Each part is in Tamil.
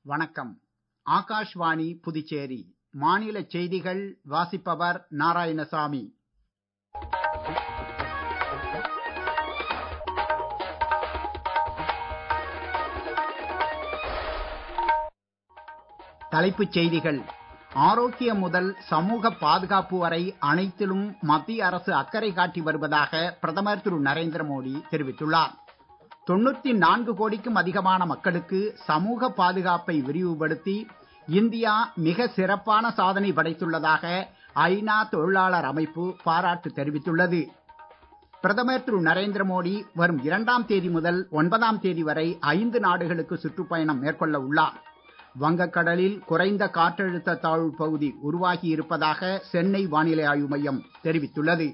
வணக்கம் ஆகாஷ்வாணி புதுச்சேரி மாநிலச் செய்திகள் வாசிப்பவர் நாராயணசாமி தலைப்புச் செய்திகள் ஆரோக்கியம் முதல் சமூக பாதுகாப்பு வரை அனைத்திலும் மத்திய அரசு அக்கறை காட்டி வருவதாக பிரதமர் திரு நரேந்திர மோடி தெரிவித்துள்ளார் தொண்ணூத்தி நான்கு கோடிக்கும் அதிகமான மக்களுக்கு சமூக பாதுகாப்பை விரிவுபடுத்தி இந்தியா மிக சிறப்பான சாதனை படைத்துள்ளதாக ஐநா தொழிலாளர் அமைப்பு பாராட்டு தெரிவித்துள்ளது பிரதமர் திரு நரேந்திர மோடி வரும் இரண்டாம் தேதி முதல் ஒன்பதாம் தேதி வரை ஐந்து நாடுகளுக்கு சுற்றுப்பயணம் மேற்கொள்ள உள்ளார் வங்கக்கடலில் குறைந்த காற்றழுத்த தாழ்வு பகுதி உருவாகி இருப்பதாக சென்னை வானிலை ஆய்வு மையம் தெரிவித்துள்ளது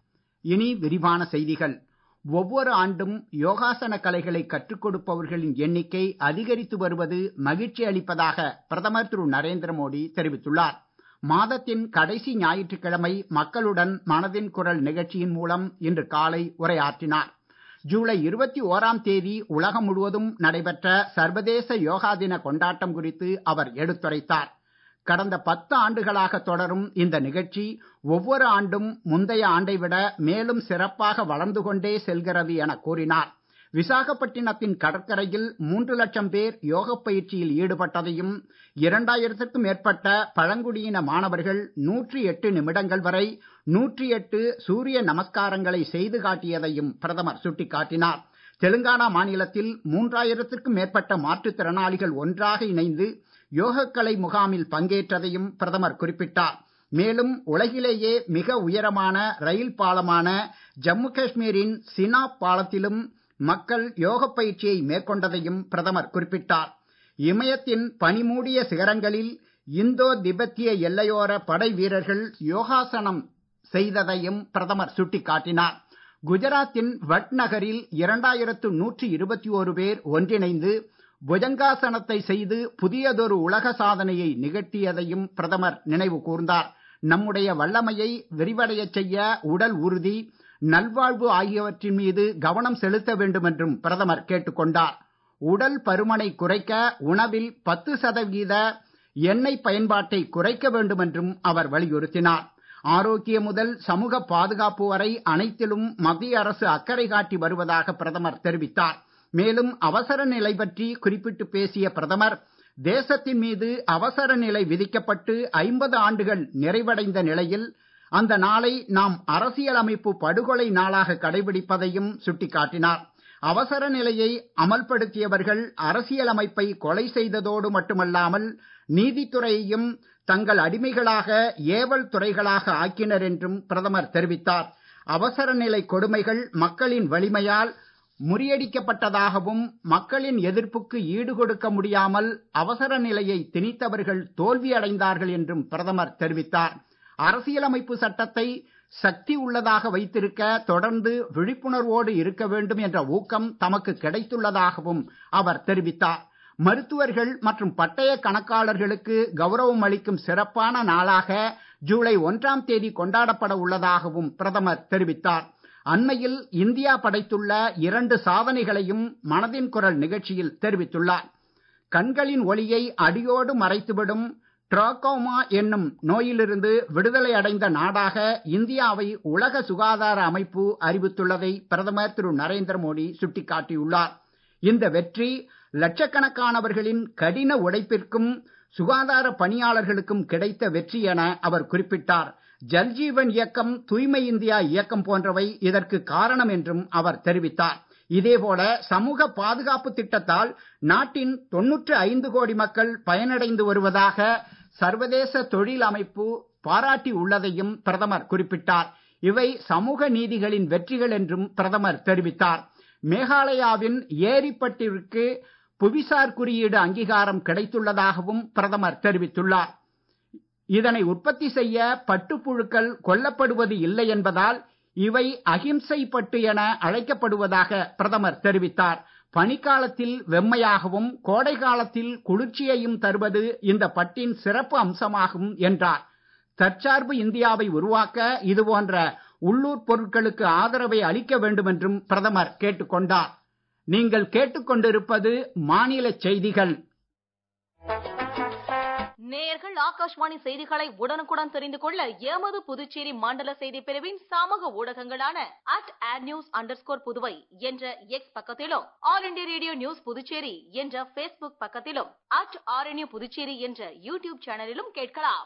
இனி விரிவான செய்திகள் ஒவ்வொரு ஆண்டும் யோகாசன கலைகளை கற்றுக் கொடுப்பவர்களின் எண்ணிக்கை அதிகரித்து வருவது மகிழ்ச்சி அளிப்பதாக பிரதமர் திரு நரேந்திர மோடி தெரிவித்துள்ளார் மாதத்தின் கடைசி ஞாயிற்றுக்கிழமை மக்களுடன் மனதின் குரல் நிகழ்ச்சியின் மூலம் இன்று காலை உரையாற்றினார் ஜூலை இருபத்தி ஓராம் தேதி உலகம் முழுவதும் நடைபெற்ற சர்வதேச யோகா தின கொண்டாட்டம் குறித்து அவர் எடுத்துரைத்தார் கடந்த பத்து ஆண்டுகளாக தொடரும் இந்த நிகழ்ச்சி ஒவ்வொரு ஆண்டும் முந்தைய ஆண்டை விட மேலும் சிறப்பாக வளர்ந்து கொண்டே செல்கிறது என கூறினார் விசாகப்பட்டினத்தின் கடற்கரையில் மூன்று லட்சம் பேர் யோக பயிற்சியில் ஈடுபட்டதையும் இரண்டாயிரத்திற்கும் மேற்பட்ட பழங்குடியின மாணவர்கள் நூற்றி எட்டு நிமிடங்கள் வரை நூற்றி எட்டு சூரிய நமஸ்காரங்களை செய்து காட்டியதையும் பிரதமர் சுட்டிக்காட்டினார் தெலுங்கானா மாநிலத்தில் மூன்றாயிரத்திற்கும் மேற்பட்ட மாற்றுத்திறனாளிகள் ஒன்றாக இணைந்து யோகக்கலை முகாமில் பங்கேற்றதையும் பிரதமர் குறிப்பிட்டார் மேலும் உலகிலேயே மிக உயரமான ரயில் பாலமான ஜம்மு காஷ்மீரின் சினாப் பாலத்திலும் மக்கள் யோக பயிற்சியை மேற்கொண்டதையும் பிரதமர் குறிப்பிட்டார் இமயத்தின் பனிமூடிய சிகரங்களில் இந்தோ திபெத்திய எல்லையோர படை வீரர்கள் யோகாசனம் செய்ததையும் பிரதமர் சுட்டிக்காட்டினார் குஜராத்தின் வட் நகரில் இரண்டாயிரத்து நூற்றி இருபத்தி ஓரு பேர் ஒன்றிணைந்து புஜங்காசனத்தை செய்து புதியதொரு உலக சாதனையை நிகழ்த்தியதையும் பிரதமர் நினைவு கூர்ந்தார் நம்முடைய வல்லமையை விரிவடையச் செய்ய உடல் உறுதி நல்வாழ்வு ஆகியவற்றின் மீது கவனம் செலுத்த வேண்டும் என்றும் பிரதமர் கேட்டுக் கொண்டார் உடல் பருமனை குறைக்க உணவில் பத்து சதவீத எண்ணெய் பயன்பாட்டை குறைக்க வேண்டும் என்றும் அவர் வலியுறுத்தினார் ஆரோக்கியம் முதல் சமூக பாதுகாப்பு வரை அனைத்திலும் மத்திய அரசு அக்கறை காட்டி வருவதாக பிரதமர் தெரிவித்தார் மேலும் அவசர நிலை பற்றி குறிப்பிட்டு பேசிய பிரதமர் தேசத்தின் மீது அவசர நிலை விதிக்கப்பட்டு ஐம்பது ஆண்டுகள் நிறைவடைந்த நிலையில் அந்த நாளை நாம் அரசியலமைப்பு படுகொலை நாளாக கடைபிடிப்பதையும் சுட்டிக்காட்டினார் அவசர நிலையை அமல்படுத்தியவர்கள் அரசியலமைப்பை கொலை செய்ததோடு மட்டுமல்லாமல் நீதித்துறையையும் தங்கள் அடிமைகளாக ஏவல் துறைகளாக ஆக்கினர் என்றும் பிரதமர் தெரிவித்தார் அவசர நிலை கொடுமைகள் மக்களின் வலிமையால் முறியடிக்கப்பட்டதாகவும் மக்களின் எதிர்ப்புக்கு ஈடு கொடுக்க முடியாமல் அவசர நிலையை திணித்தவர்கள் தோல்வியடைந்தார்கள் என்றும் பிரதமர் தெரிவித்தார் அரசியலமைப்பு சட்டத்தை சக்தி உள்ளதாக வைத்திருக்க தொடர்ந்து விழிப்புணர்வோடு இருக்க வேண்டும் என்ற ஊக்கம் தமக்கு கிடைத்துள்ளதாகவும் அவர் தெரிவித்தார் மருத்துவர்கள் மற்றும் பட்டய கணக்காளர்களுக்கு கௌரவம் அளிக்கும் சிறப்பான நாளாக ஜூலை ஒன்றாம் தேதி கொண்டாடப்பட உள்ளதாகவும் பிரதமர் தெரிவித்தார் அண்மையில் இந்தியா படைத்துள்ள இரண்டு சாதனைகளையும் மனதின் குரல் நிகழ்ச்சியில் தெரிவித்துள்ளார் கண்களின் ஒளியை அடியோடு மறைத்துவிடும் டிராகோமா என்னும் நோயிலிருந்து விடுதலை அடைந்த நாடாக இந்தியாவை உலக சுகாதார அமைப்பு அறிவித்துள்ளதை பிரதமர் திரு நரேந்திர மோடி சுட்டிக்காட்டியுள்ளார் இந்த வெற்றி லட்சக்கணக்கானவர்களின் கடின உழைப்பிற்கும் சுகாதார பணியாளர்களுக்கும் கிடைத்த வெற்றி என அவர் குறிப்பிட்டார் ஜல்ஜீவன் இயக்கம் தூய்மை இந்தியா இயக்கம் போன்றவை இதற்கு காரணம் என்றும் அவர் தெரிவித்தார் இதேபோல சமூக பாதுகாப்பு திட்டத்தால் நாட்டின் தொன்னூற்று ஐந்து கோடி மக்கள் பயனடைந்து வருவதாக சர்வதேச தொழில் அமைப்பு பாராட்டி உள்ளதையும் பிரதமர் குறிப்பிட்டார் இவை சமூக நீதிகளின் வெற்றிகள் என்றும் பிரதமர் தெரிவித்தார் மேகாலயாவின் ஏரிப்பட்டிற்கு புவிசார் குறியீடு அங்கீகாரம் கிடைத்துள்ளதாகவும் பிரதமர் தெரிவித்துள்ளார் இதனை உற்பத்தி செய்ய பட்டுப்புழுக்கள் கொல்லப்படுவது இல்லை என்பதால் இவை அகிம்சை பட்டு என அழைக்கப்படுவதாக பிரதமர் தெரிவித்தார் பனிக்காலத்தில் வெம்மையாகவும் கோடை காலத்தில் குளிர்ச்சியையும் தருவது இந்த பட்டின் சிறப்பு அம்சமாகும் என்றார் தற்சார்பு இந்தியாவை உருவாக்க இதுபோன்ற உள்ளூர் பொருட்களுக்கு ஆதரவை அளிக்க வேண்டும் என்றும் பிரதமர் கேட்டுக்கொண்டார் நீங்கள் கேட்டுக்கொண்டிருப்பது மாநில செய்திகள் நேயர்கள் ஆகாஷ்வாணி செய்திகளை உடனுக்குடன் தெரிந்து கொள்ள எமது புதுச்சேரி மண்டல செய்தி பிரிவின் சமூக ஊடகங்களான அட் ஆட் நியூஸ் அண்டர் புதுவை என்ற எக்ஸ் பக்கத்திலும் all India radio news Puducherry என்ற பேஸ்புக் பக்கத்திலும் அட் ஆர்என்யூ புதுச்சேரி என்ற யூடியூப் சேனலிலும் கேட்கலாம்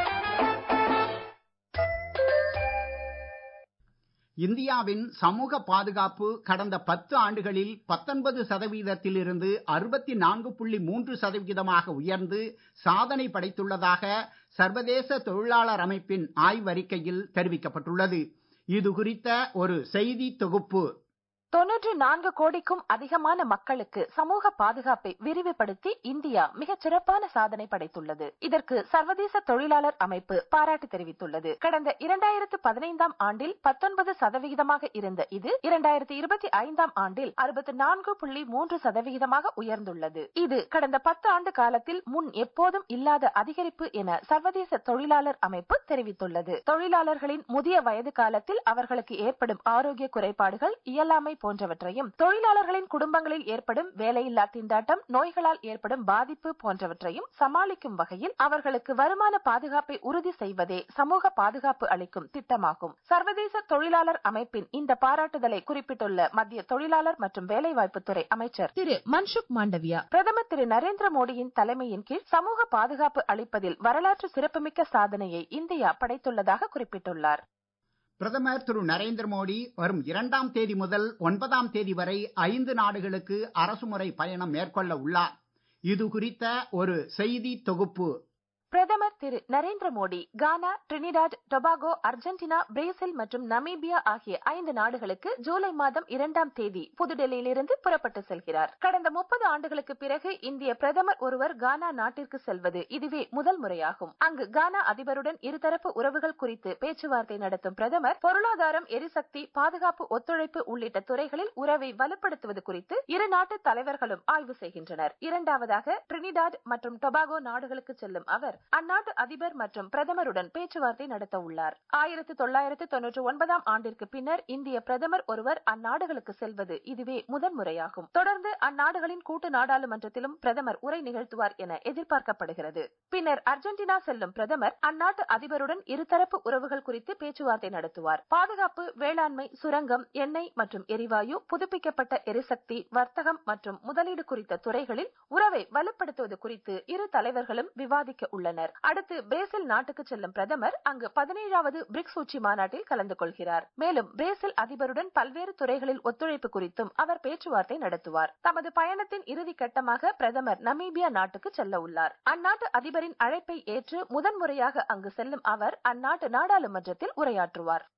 இந்தியாவின் சமூக பாதுகாப்பு கடந்த பத்து ஆண்டுகளில் பத்தொன்பது சதவீதத்தில் இருந்து அறுபத்தி நான்கு புள்ளி மூன்று சதவிகிதமாக உயர்ந்து சாதனை படைத்துள்ளதாக சர்வதேச தொழிலாளர் அமைப்பின் ஆய்வறிக்கையில் தெரிவிக்கப்பட்டுள்ளது இது குறித்த ஒரு செய்தி தொகுப்பு தொன்னூற்றி நான்கு கோடிக்கும் அதிகமான மக்களுக்கு சமூக பாதுகாப்பை விரிவுபடுத்தி இந்தியா மிகச் சிறப்பான சாதனை படைத்துள்ளது இதற்கு சர்வதேச தொழிலாளர் அமைப்பு பாராட்டு தெரிவித்துள்ளது கடந்த இரண்டாயிரத்து பதினைந்தாம் ஆண்டில் பத்தொன்பது சதவிகிதமாக இருந்த இது இரண்டாயிரத்தி இருபத்தி ஐந்தாம் ஆண்டில் அறுபத்தி நான்கு புள்ளி மூன்று சதவிகிதமாக உயர்ந்துள்ளது இது கடந்த பத்து ஆண்டு காலத்தில் முன் எப்போதும் இல்லாத அதிகரிப்பு என சர்வதேச தொழிலாளர் அமைப்பு தெரிவித்துள்ளது தொழிலாளர்களின் முதிய வயது காலத்தில் அவர்களுக்கு ஏற்படும் ஆரோக்கிய குறைபாடுகள் இயலாமை போன்றவற்றையும் தொழிலாளர்களின் குடும்பங்களில் ஏற்படும் வேலையில்லா திண்டாட்டம் நோய்களால் ஏற்படும் பாதிப்பு போன்றவற்றையும் சமாளிக்கும் வகையில் அவர்களுக்கு வருமான பாதுகாப்பை உறுதி செய்வதே சமூக பாதுகாப்பு அளிக்கும் திட்டமாகும் சர்வதேச தொழிலாளர் அமைப்பின் இந்த பாராட்டுதலை குறிப்பிட்டுள்ள மத்திய தொழிலாளர் மற்றும் வேலைவாய்ப்புத்துறை அமைச்சர் திரு மன்சுக் மாண்டவியா பிரதமர் திரு நரேந்திர மோடியின் தலைமையின் கீழ் சமூக பாதுகாப்பு அளிப்பதில் வரலாற்று சிறப்புமிக்க சாதனையை இந்தியா படைத்துள்ளதாக குறிப்பிட்டுள்ளார் பிரதமர் திரு நரேந்திர மோடி வரும் இரண்டாம் தேதி முதல் ஒன்பதாம் தேதி வரை ஐந்து நாடுகளுக்கு அரசுமுறை பயணம் மேற்கொள்ள உள்ளார் இது குறித்த ஒரு செய்தி தொகுப்பு பிரதமர் Thiru Narendra Modi Ghana Trinidad Tobago Argentina Brazil மற்றும் நமீபியா ஆகிய ஐந்து நாடுகளுக்கு ஜூலை மாதம் இரண்டாம் தேதி புதுடெல்லியிலிருந்து புறப்பட்டு செல்கிறார் கடந்த முப்பது ஆண்டுகளுக்கு பிறகு இந்திய பிரதமர் ஒருவர் கானா நாட்டிற்கு செல்வது இதுவே முதல் முறையாகும் அங்கு கானா அதிபருடன் இருதரப்பு உறவுகள் குறித்து பேச்சுவார்த்தை நடத்தும் பிரதமர் பொருளாதாரம் எரிசக்தி பாதுகாப்பு ஒத்துழைப்பு உள்ளிட்ட துறைகளில் உறவை வலுப்படுத்துவது குறித்து இரு நாட்டு தலைவர்களும் ஆய்வு செய்கின்றனர் இரண்டாவதாக டிரினிடாட் மற்றும் டொபாகோ நாடுகளுக்கு செல்லும் அவர் அந்நாட்டு அதிபர் மற்றும் பிரதமருடன் பேச்சுவார்த்தை நடத்த உள்ளார் ஆயிரத்தி தொள்ளாயிரத்து தொன்னூற்றி ஒன்பதாம் ஆண்டிற்கு பின்னர் இந்திய பிரதமர் ஒருவர் அந்நாடுகளுக்கு செல்வது இதுவே முதன்முறையாகும் தொடர்ந்து அந்நாடுகளின் கூட்டு நாடாளுமன்றத்திலும் பிரதமர் உரை நிகழ்த்துவார் என எதிர்பார்க்கப்படுகிறது பின்னர் அர்ஜென்டினா செல்லும் பிரதமர் அந்நாட்டு அதிபருடன் இருதரப்பு உறவுகள் குறித்து பேச்சுவார்த்தை நடத்துவார் பாதுகாப்பு வேளாண்மை சுரங்கம் எண்ணெய் மற்றும் எரிவாயு புதுப்பிக்கப்பட்ட எரிசக்தி வர்த்தகம் மற்றும் முதலீடு குறித்த துறைகளில் உறவை வலுப்படுத்துவது குறித்து இரு தலைவர்களும் விவாதிக்க உள்ளனர் உள்ளனர் அடுத்து பிரேசில் நாட்டுக்கு செல்லும் பிரதமர் அங்கு பதினேழாவது பிரிக்ஸ் உச்சி மாநாட்டில் கலந்து கொள்கிறார் மேலும் பிரேசில் அதிபருடன் பல்வேறு துறைகளில் ஒத்துழைப்பு குறித்தும் அவர் பேச்சுவார்த்தை நடத்துவார் தமது பயணத்தின் இறுதி கட்டமாக பிரதமர் நமீபியா நாட்டுக்கு செல்ல உள்ளார் அந்நாட்டு அதிபரின் அழைப்பை ஏற்று முதன்முறையாக அங்கு செல்லும் அவர் அந்நாட்டு நாடாளுமன்றத்தில் உரையாற்றுவார்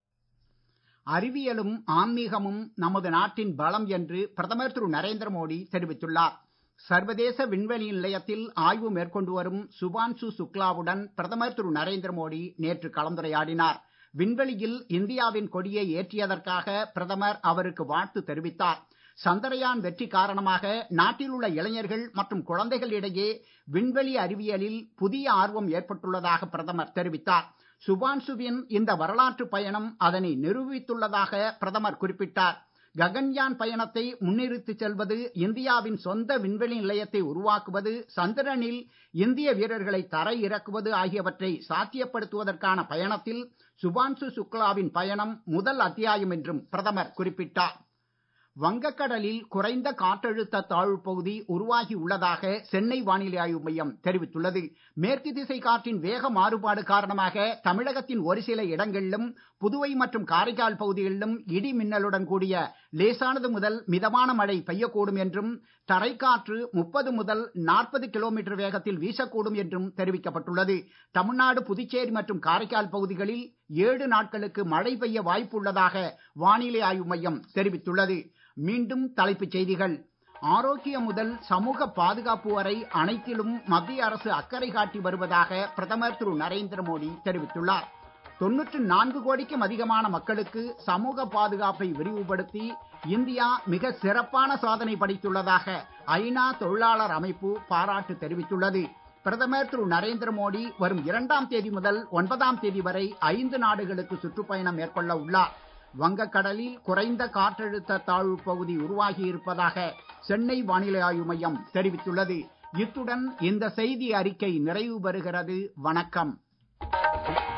அறிவியலும் ஆன்மீகமும் நமது நாட்டின் பலம் என்று பிரதமர் திரு நரேந்திர மோடி தெரிவித்துள்ளார் சர்வதேச விண்வெளி நிலையத்தில் ஆய்வு மேற்கொண்டு வரும் சுபான்சு சுக்லாவுடன் பிரதமர் திரு நரேந்திர மோடி நேற்று கலந்துரையாடினார் விண்வெளியில் இந்தியாவின் கொடியை ஏற்றியதற்காக பிரதமர் அவருக்கு வாழ்த்து தெரிவித்தார் சந்திரயான் வெற்றி காரணமாக நாட்டில் உள்ள இளைஞர்கள் மற்றும் குழந்தைகளிடையே விண்வெளி அறிவியலில் புதிய ஆர்வம் ஏற்பட்டுள்ளதாக பிரதமர் தெரிவித்தார் சுபான்சுவின் இந்த வரலாற்று பயணம் அதனை நிரூபித்துள்ளதாக பிரதமர் குறிப்பிட்டார் ககன்யான் பயணத்தை முன்னிறுத்திச் செல்வது இந்தியாவின் சொந்த விண்வெளி நிலையத்தை உருவாக்குவது சந்திரனில் இந்திய வீரர்களை தரை இறக்குவது ஆகியவற்றை சாத்தியப்படுத்துவதற்கான பயணத்தில் சுபான்சு சுக்லாவின் பயணம் முதல் அத்தியாயம் என்றும் பிரதமர் குறிப்பிட்டார் வங்கக்கடலில் குறைந்த காற்றழுத்த தாழ்வு பகுதி உருவாகி உள்ளதாக சென்னை வானிலை ஆய்வு மையம் தெரிவித்துள்ளது மேற்கு திசை காற்றின் வேக மாறுபாடு காரணமாக தமிழகத்தின் ஒரு சில இடங்களிலும் புதுவை மற்றும் காரைக்கால் பகுதிகளிலும் இடி மின்னலுடன் கூடிய லேசானது முதல் மிதமான மழை பெய்யக்கூடும் என்றும் தரைக்காற்று முப்பது முதல் நாற்பது கிலோமீட்டர் வேகத்தில் வீசக்கூடும் என்றும் தெரிவிக்கப்பட்டுள்ளது தமிழ்நாடு புதுச்சேரி மற்றும் காரைக்கால் பகுதிகளில் ஏழு நாட்களுக்கு மழை பெய்ய வாய்ப்பு உள்ளதாக வானிலை ஆய்வு மையம் தெரிவித்துள்ளது மீண்டும் தலைப்புச் செய்திகள் ஆரோக்கியம் முதல் சமூக பாதுகாப்பு வரை அனைத்திலும் மத்திய அரசு அக்கறை காட்டி வருவதாக பிரதமர் திரு நரேந்திர மோடி தெரிவித்துள்ளார் தொன்னூற்று நான்கு கோடிக்கும் அதிகமான மக்களுக்கு சமூக பாதுகாப்பை விரிவுபடுத்தி இந்தியா மிக சிறப்பான சாதனை படைத்துள்ளதாக ஐநா தொழிலாளர் அமைப்பு பாராட்டு தெரிவித்துள்ளது பிரதமர் திரு நரேந்திர மோடி வரும் இரண்டாம் தேதி முதல் ஒன்பதாம் தேதி வரை ஐந்து நாடுகளுக்கு சுற்றுப்பயணம் மேற்கொள்ள உள்ளார் வங்கக்கடலில் குறைந்த காற்றழுத்த தாழ்வு பகுதி உருவாகி இருப்பதாக சென்னை வானிலை ஆய்வு மையம் தெரிவித்துள்ளது இத்துடன் இந்த செய்தி அறிக்கை நிறைவு பெறுகிறது வணக்கம்